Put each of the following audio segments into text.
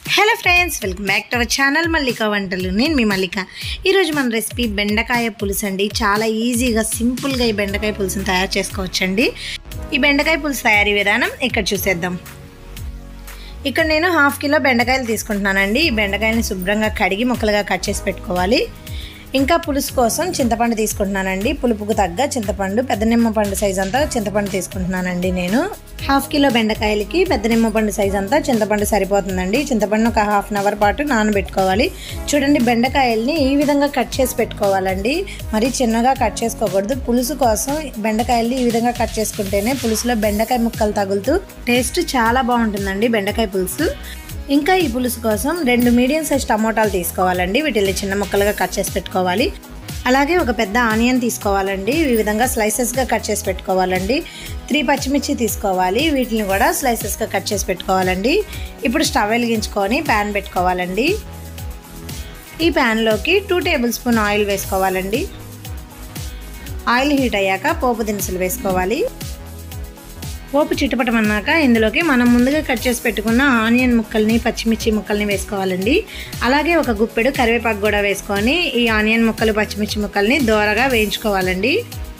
hello friends welcome back to our channel Mallika వంటలు నేను మీ మల్లిక ఈరోజు మన రెసిపీ బెండకాయ పులుసు అండి చాలా ఈజీగా సింపుల్గా ఈ బెండకాయ పులుసుని తయారు చేసుకోవచ్చండి ఈ బెండకాయ పులుసు తయారీ విధానం ఇక్కడ చూసేద్దాం ఇక్కడ నేను హాఫ్ కిలో బెండకాయలు తీసుకుంటున్నానండి ఈ బెండకాయలని శుభ్రంగా కడిగి ముక్కలుగా కట్ చేసి పెట్టుకోవాలి ఇంకా పులుసు కోసం చింతపండు తీసుకుంటున్నానండి పులుపుకు తగ్గ చింతపండు పెద్ద నిమ్మ పండు సైజ్ అంతా చింతపండు తీసుకుంటున్నానండి నేను హాఫ్ కిలో బెండకాయలకి పెద్ద నిమ్మ పండు సైజ్ అంతా చింతపండు సరిపోతుందండి చింతపండు ఒక హాఫ్ అన్ అవర్ పాటు నానబెట్టుకోవాలి చూడండి బెండకాయల్ని ఈ విధంగా కట్ చేసి పెట్టుకోవాలండి మరి చిన్నగా కట్ చేసుకోకూడదు పులుసు కోసం బెండకాయల్ని ఈ విధంగా కట్ చేసుకుంటేనే పులుసులో బెండకాయ ముక్కలు తగులుతూ టేస్ట్ చాలా బాగుంటుందండి బెండకాయ పులుసు ఇంకా ఈ పులుసు కోసం రెండు మీడియం సైజ్ టమోటాలు తీసుకోవాలండి వీటిని చిన్న ముక్కలుగా కట్ చేసి పెట్టుకోవాలి అలాగే ఒక పెద్ద ఆనియన్ తీసుకోవాలండి ఈ విధంగా స్లైసెస్గా కట్ చేసి పెట్టుకోవాలండి త్రీ పచ్చిమిర్చి తీసుకోవాలి వీటిని కూడా స్లైసెస్గా కట్ చేసి పెట్టుకోవాలండి ఇప్పుడు స్టవ్ వెలిగించుకొని ప్యాన్ పెట్టుకోవాలండి ఈ ప్యాన్లోకి టూ టేబుల్ స్పూన్ ఆయిల్ వేసుకోవాలండి ఆయిల్ హీట్ అయ్యాక పోపు దినుసులు వేసుకోవాలి పోపు చిట్టపటమన్నాక ఇందులోకి మనం ముందుగా కట్ చేసి పెట్టుకున్న ఆనియన్ ముక్కల్ని పచ్చిమిర్చి ముక్కల్ని వేసుకోవాలండి అలాగే ఒక గుప్పెడు కరివేపాకు కూడా వేసుకొని ఈ ఆనియన్ ముక్కలు పచ్చిమిర్చి ముక్కల్ని దోరగా వేయించుకోవాలండి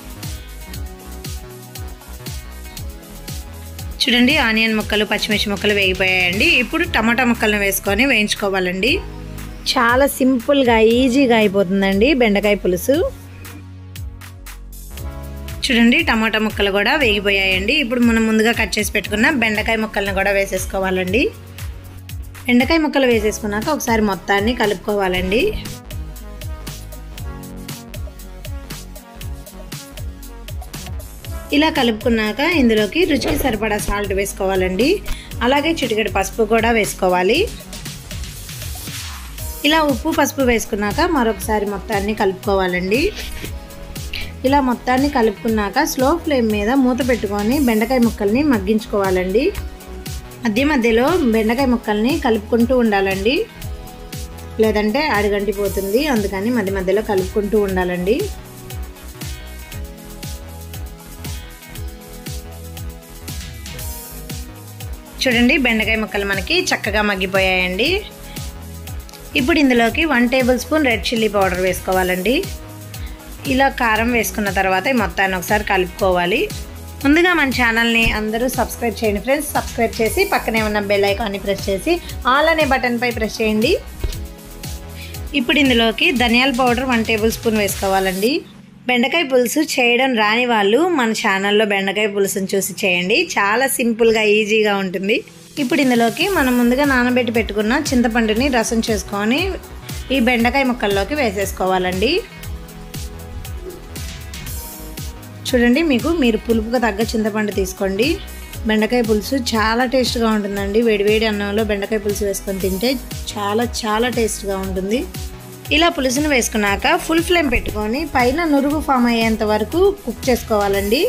చూడండి ఆనియన్ ముక్కలు పచ్చిమిర్చి ముక్కలు వేగిపోయాయండి ఇప్పుడు టమాటా ముక్కలను వేసుకొని వేయించుకోవాలండి చాలా సింపుల్గా ఈజీగా అయిపోతుందండి బెండకాయ పులుసు చూడండి టమాటా ముక్కలు కూడా వేగిపోయాయండి ఇప్పుడు మనం ముందుగా కట్ చేసి పెట్టుకున్న బెండకాయ ముక్కలను కూడా వేసేసుకోవాలండి బెండకాయ ముక్కలు వేసేసుకున్నాక ఒకసారి మొత్తాన్ని కలుపుకోవాలండి ఇలా కలుపుకున్నాక ఇందులోకి రుచికి సరిపడా సాల్ట్ వేసుకోవాలండి అలాగే చిటికెడు పసుపు కూడా వేసుకోవాలి ఇలా ఉప్పు పసుపు వేసుకున్నాక మరొకసారి మొత్తాన్ని కలుపుకోవాలండి ఇలా మొత్తాన్ని కలుపుకున్నాక స్లో ఫ్లేమ్ మీద మూత పెట్టుకొని బెండకాయ ముక్కల్ని మగ్గించుకోవాలండి మధ్య మధ్యలో బెండకాయ ముక్కల్ని కలుపుకుంటూ ఉండాలండి లేదంటే అడగంటిపోతుంది అందుకని మధ్య మధ్యలో కలుపుకుంటూ ఉండాలండి చూడండి బెండకాయ ముక్కలు మనకి చక్కగా మగ్గిపోయాయండి ఇప్పుడు ఇందులోకి one tablespoon red chilli powder వేసుకోవాలండి ఇలా కారం వేసుకున్న తర్వాత ఈ మొత్తాన్ని ఒకసారి కలుపుకోవాలి ముందుగా మన ఛానల్ని అందరూ సబ్స్క్రైబ్ చేయండి ఫ్రెండ్స్ సబ్స్క్రైబ్ చేసి పక్కనే ఉన్న బెల్ ఐకాన్ని ప్రెస్ చేసి ఆల్ అనే బటన్పై ప్రెస్ చేయండి ఇప్పుడు ఇందులోకి ధనియాల పౌడర్ వన్ టేబుల్ స్పూన్ వేసుకోవాలండి బెండకాయ పులుసు చేయడం రాని వాళ్ళు మన ఛానల్లో బెండకాయ పులుసుని చూసి చేయండి చాలా సింపుల్గా ఈజీగా ఉంటుంది ఇప్పుడు ఇందులోకి మనం ముందుగా నానబెట్టి పెట్టుకున్న చింతపండుని రసం చేసుకొని ఈ బెండకాయ ముక్కల్లోకి వేసేసుకోవాలండి చూడండి మీకు మీరు పులుపుగా తగ్గ చింతపండు తీసుకోండి బెండకాయ పులుసు చాలా టేస్ట్గా ఉంటుందండి వేడివేడి అన్నంలో బెండకాయ పులుసు వేసుకొని తింటే చాలా చాలా టేస్ట్గా ఉంటుంది ఇలా పులుసును వేసుకున్నాక ఫుల్ ఫ్లేమ్ పెట్టుకొని పైన నురుగు ఫామ్ అయ్యేంత వరకు కుక్ చేసుకోవాలండి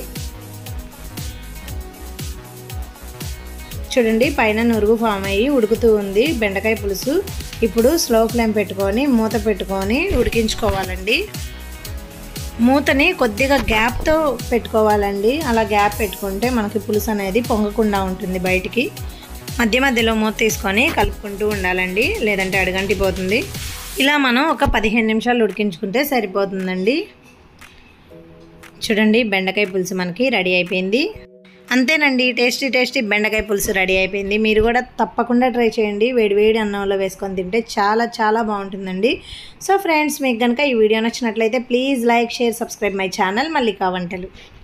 చూడండి పైన నురుగు ఫామ్ అయ్యి ఉడుకుతూ ఉంది బెండకాయ పులుసు ఇప్పుడు స్లో ఫ్లేమ్ పెట్టుకొని మూత పెట్టుకొని ఉడికించుకోవాలండి మూతని కొద్దిగా గ్యాప్తో పెట్టుకోవాలండి అలా గ్యాప్ పెట్టుకుంటే మనకి పులుసు అనేది పొంగకుండా ఉంటుంది బయటికి మధ్య మధ్యలో మూత తీసుకొని కలుపుకుంటూ ఉండాలండి లేదంటే అడగంటిపోతుంది ఇలా మనం ఒక పదిహేను నిమిషాలు ఉడికించుకుంటే సరిపోతుందండి చూడండి బెండకాయ పులుసు మనకి రెడీ అయిపోయింది అంతేనండి టేస్టీ టేస్టీ బెండకాయ పులుసు రెడీ అయిపోయింది మీరు కూడా తప్పకుండా ట్రై చేయండి వేడి వేడి అన్నంలో వేసుకొని తింటే చాలా చాలా బాగుంటుందండి సో ఫ్రెండ్స్ మీకు కనుక ఈ వీడియో నచ్చినట్లయితే please like share subscribe my channel Mallika వంటలు